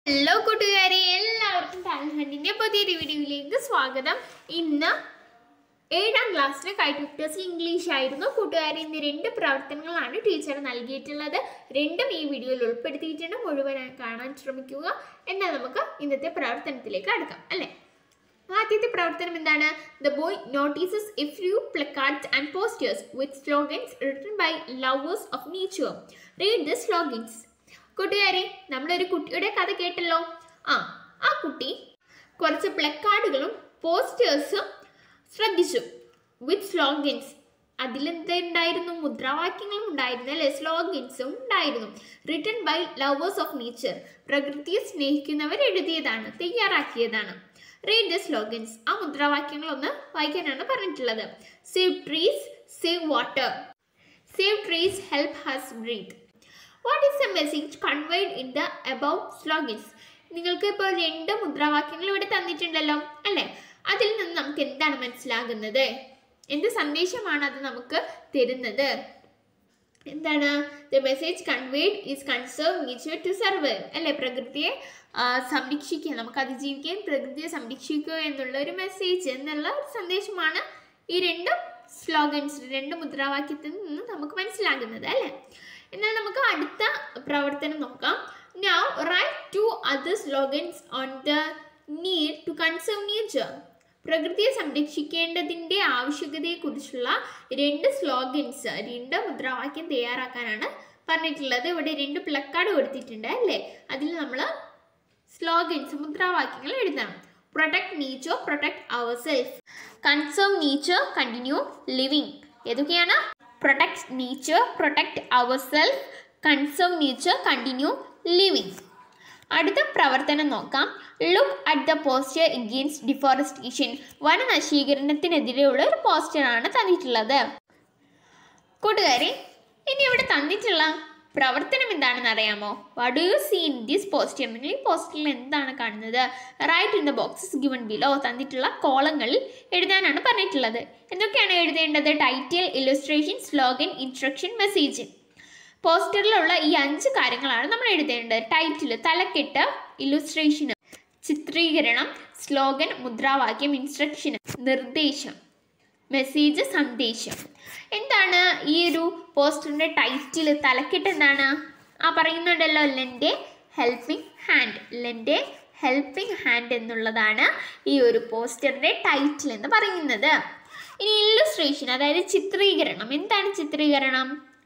hello കൂട്ടുകാരെ എല്ലാവർക്കും talent ഹണ്ടിന്റെ പുതിയൊരു വീഡിയോയിലേക്ക് സ്വാഗതം ഇന്ന് ഏഴാം ക്ലാസ്സിലെ കൈറ്റുറ്റേഴ്സ് ഇംഗ്ലീഷ് ആയിരുന്നു കൂട്ടുകാരെ ഇന്ന് രണ്ട് പ്രവർത്തനങ്ങളാണ് ടീച്ചർ നൽകിയിട്ടുള്ളത് രണ്ടും ഈ വീഡിയോയിൽ ഉൾപ്പെടുത്തിയിട്ടുണ്ട് മുഴുവനായി കാണാൻ ശ്രമിക്കുക എന്നാൽ നമുക്ക് ഇന്നത്തെ പ്രവർത്തനത്തിലേക്ക് അടുക്കാം അല്ലേ ആദ്യത്തെ പ്രവർത്തനം എന്താണ് the boy notices a few placards and posters with slogans written by lovers of nature read the slogans കൂട്ടുകാരെ നമ്മളൊരു കുട്ടിയുടെ കഥ കേട്ടല്ലോ ആ ആ കുട്ടി കുറച്ച് പ്ലക്കാർഡുകളും പോസ്റ്റേഴ്സും ശ്രദ്ധിച്ചു വിത്ത് സ്ലോഗൻസ് അതിലെന്തുണ്ടായിരുന്നു മുദ്രാവാക്യങ്ങളും ഉണ്ടായിരുന്നു അല്ലെ സ്ലോഗൻസും ഉണ്ടായിരുന്നു written by lovers of nature പ്രകൃതിയെ സ്നേഹിക്കുന്നവർ എഴുതിയതാണ് തയ്യാറാക്കിയതാണ് റീഡ് ദ സ്ലോഗൻസ് ആ മുദ്രാവാക്യങ്ങളൊന്ന് വായിക്കാനാണ് പറഞ്ഞിട്ടുള്ളത് save trees save water save trees help us breathe what is the message conveyed in the above slogans നിങ്ങൾക്ക് ഇപ്പോൾ രണ്ട് മുദ്രാവാക്യങ്ങൾ ഇവിടെ തന്നിട്ടുണ്ടല്ലോ അല്ലേ അതിൽ നിന്ന് നമുക്ക് എന്താണ് മനസ്സിലാകുന്നത് എന്ത് സന്ദേശമാണ് അത് നമുക്ക് തരുന്നത് എന്താണ് the message conveyed is conserve nature to survive അല്ലേ പ്രകൃതിയെ ആ, സംരക്ഷിക്കുക നമുക്ക് അതിജീവിക്കാൻ പ്രകൃതിയെ സംരക്ഷിക്കുക എന്നുള്ള ഒരു മെസ്സേജ് എന്നുള്ള ഒരു സന്ദേശമാണ് ഈ രണ്ട് സ്ലോഗൻസ് രണ്ട് മുദ്രാവാക്യത്തിൽ നിന്ന് നമുക്ക് മനസ്സിലാകുന്നത് അല്ലേ എന്നാൽ നമുക്ക് അടുത്ത പ്രവർത്തനം നോക്കാം now write two other slogans on the need to conserve nature പ്രകൃതിയെ സംരക്ഷിക്കേണ്ടതിൻ്റെ ആവശ്യകതയെക്കുറിച്ചുള്ള രണ്ട് സ്ലോഗൻസ് രണ്ട് മുദ്രാവാക്യം തയ്യാറാക്കാനാണ് പറഞ്ഞിട്ടുള്ളത് ഇവിടെ രണ്ട് പ്ലക്കാർഡ് കൊടുത്തിട്ടുണ്ട് അല്ലേ അതിൽ നമ്മൾ സ്ലോഗൻസ് മുദ്രാവാക്യങ്ങൾ എഴുതണം protect nature protect ourselves conserve nature continue living ഏതൊക്കെയാണ് protect nature protect ourselves conserve nature continue living അടുത്ത പ്രവർത്തനം നോക്കാം look at the poster against deforestation വനനശീകരണത്തിനെതിരെയുള്ള ഒരു പോസ്റ്ററാണ് തന്നിട്ടുള്ളത് കൂട്ടുകാരെ ഇനി ഇവിടെ തന്നിട്ടുള്ള പ്രവർത്തനം എന്താണെന്ന് അറിയാമോ what do you see in this poster നിങ്ങൾ ഈ പോസ്റ്ററിൽ എന്താണ് കാണുന്നത് write in the boxes given below തന്നിട്ടുള്ള കോളങ്ങളിൽ എഴുതാനാണ് പറഞ്ഞിട്ടുള്ളത് എന്തൊക്കെയാണ് എഴുതേണ്ടത് title illustration slogan instruction message പോസ്റ്ററിലുള്ള ഈ അഞ്ച് കാര്യങ്ങളാണ് നമ്മൾ എഴുതേണ്ടത് ടൈറ്റിൽ തലക്കെട്ട് ഇലുസ്ട്രേഷന് ചിത്രീകരണം സ്ലോഗൻ മുദ്രാവാക്യം ഇൻസ്ട്രക്ഷൻ നിർദ്ദേശം മെസ്സേജ് സന്ദേശം എന്താണ് ഈ ഒരു പോസ്റ്ററിൻ്റെ ടൈറ്റിൽ തലക്കെട്ട് എന്താണ് ആ പറയുന്നുണ്ടല്ലോ lend helping hand lend helping hand എന്നുള്ളതാണ് ഈ ഒരു പോസ്റ്ററിൻ്റെ ടൈറ്റിൽ എന്ന് പറയുന്നത് ഇനി ഇല്ലുസ്ട്രേഷൻ അതായത് ചിത്രീകരണം എന്താണ് ചിത്രീകരണം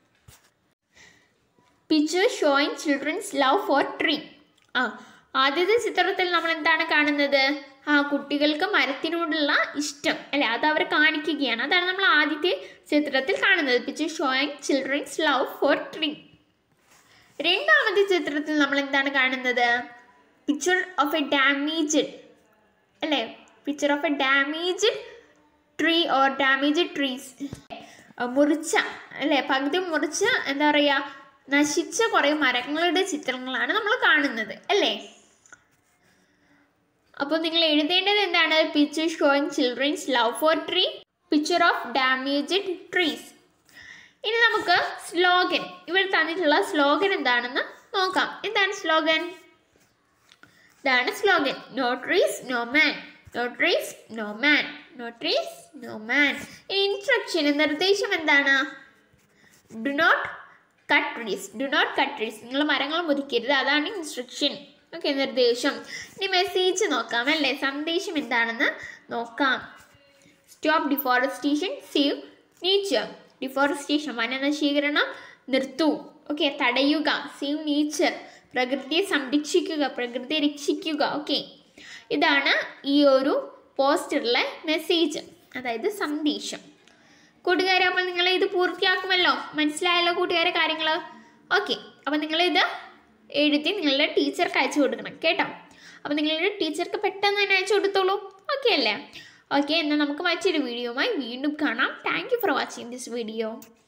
picture showing children's love for tree ആ ആദ്യത്തെ ചിത്രത്തിൽ നമ്മൾ എന്താണ് കാണുന്നത് ആ കുട്ടികൾക്ക് മരത്തിനോടുള്ള ഇഷ്ടം അല്ലെ അത് അവർ കാണിക്കുകയാണ് അതാണ് നമ്മൾ ആദ്യത്തെ ചിത്രത്തിൽ കാണുന്നത് picture showing children's love for tree രണ്ടാമത്തെ ചിത്രത്തിൽ നമ്മൾ എന്താണ് കാണുന്നത് പിക്ചർ ഓഫ് എ ഡാമേജ്ഡ് അല്ലേ picture of a damaged tree or damaged trees മുറിച്ച അല്ലേ പകുതി മുറിച്ച എന്താ പറയുക നശിച്ച കുറേ മരങ്ങളുടെ ചിത്രങ്ങളാണ് നമ്മൾ കാണുന്നത് അല്ലേ അപ്പോൾ നിങ്ങൾ എഴുതേണ്ടത് എന്താണ് picture showing children's love for tree picture of damaged trees ഇനി നമുക്ക് സ്ലോഗൻ ഇവിടെ തന്നിട്ടുള്ള സ്ലോഗൻ എന്താണെന്ന് നോക്കാം എന്താണ് സ്ലോഗൻ ഇതാണ് slogan no trees no man no trees no man no trees no man ഇനി ഇൻസ്ട്രക്ഷൻ നിർദ്ദേശം എന്താണ് do not cut trees do not cut trees നിങ്ങൾ മരങ്ങൾ മുറിക്കരുത് അതാണ് ഇൻസ്ട്രക്ഷൻ ഓക്കെ നിർദ്ദേശം ഇനി മെസ്സേജ് നോക്കാം അല്ലേ സന്ദേശം എന്താണെന്ന് നോക്കാം stop deforestation save nature deforestation വനനശീകരണം നിർത്തൂ ഓക്കെ തടയുക സേവ് നേച്ചർ പ്രകൃതിയെ സംരക്ഷിക്കുക പ്രകൃതിയെ രക്ഷിക്കുക ഓക്കെ ഇതാണ് ഈ ഒരു പോസ്റ്ററിലെ മെസ്സേജ് അതായത് സന്ദേശം കൂട്ടുകാരെ അപ്പോൾ നിങ്ങൾ ഇത് പൂർത്തിയാക്കുമല്ലോ മനസ്സിലായല്ലോ കൂട്ടുകാരെ കാര്യങ്ങൾ ഓക്കെ അപ്പോൾ നിങ്ങളിത് എഴുതി നിങ്ങളുടെ ടീച്ചർക്ക് അയച്ചു കൊടുക്കണം കേട്ടോ അപ്പോൾ നിങ്ങളുടെ ടീച്ചർക്ക് പെട്ടെന്ന് തന്നെ അയച്ചു കൊടുത്തോളൂ ഓക്കെ അല്ലേ ഓക്കെ എന്നാൽ നമുക്ക് മറ്റൊരു വീഡിയോയുമായി വീണ്ടും കാണാം thank you for watching this video